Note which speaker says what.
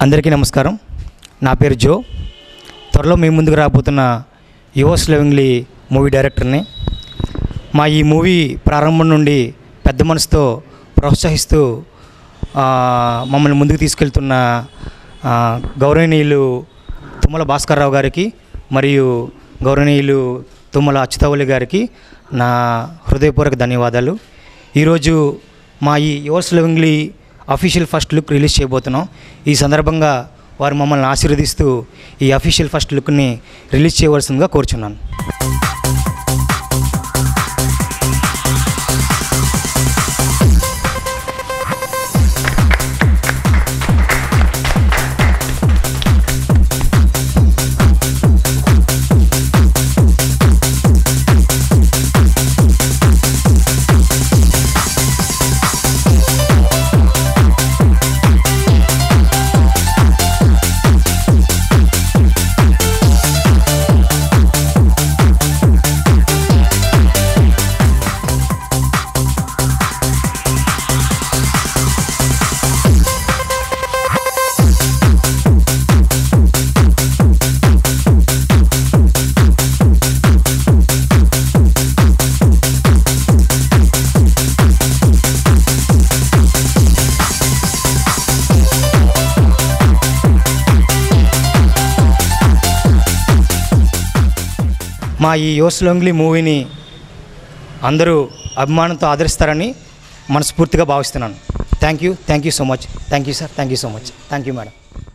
Speaker 1: అందరికీ నమస్కారం నా పేరు జో త్వరలో మీ ముందుకు రాబోతున్న యువస్ లెవింగ్లీ మూవీ డైరెక్టర్ని మా ఈ మూవీ ప్రారంభం నుండి పెద్ద మనసుతో ప్రోత్సహిస్తూ ఆ, మమ్మల్ని ముందుకు తీసుకెళ్తున్న ఆ, గౌరవనీయులు తుమ్మల భాస్కర్రావు గారికి మరియు గౌరవనీయులు తుమ్మల అచ్యుతవల్లి గారికి నా హృదయపూర్వక ధన్యవాదాలు ఈరోజు మా ఈ yours lovingly official first look release చేయబోతున్నాం ఈ సందర్భంగా వారు మమ్మల్ని ఆశీర్వదిస్తూ ఈ అఫీషియల్ ఫస్ట్ లుక్ని రిలీజ్ చేయవలసిందిగా కోరుచున్నాను మా ఈ యువర్స్ లెవింగ్లీ మూవీని అందరూ అభిమానంతో ఆదరిస్తారని మనస్ఫూర్తిగా భావిస్తున్నాను thank you thank you so much thank you sir thank you so much thank you madam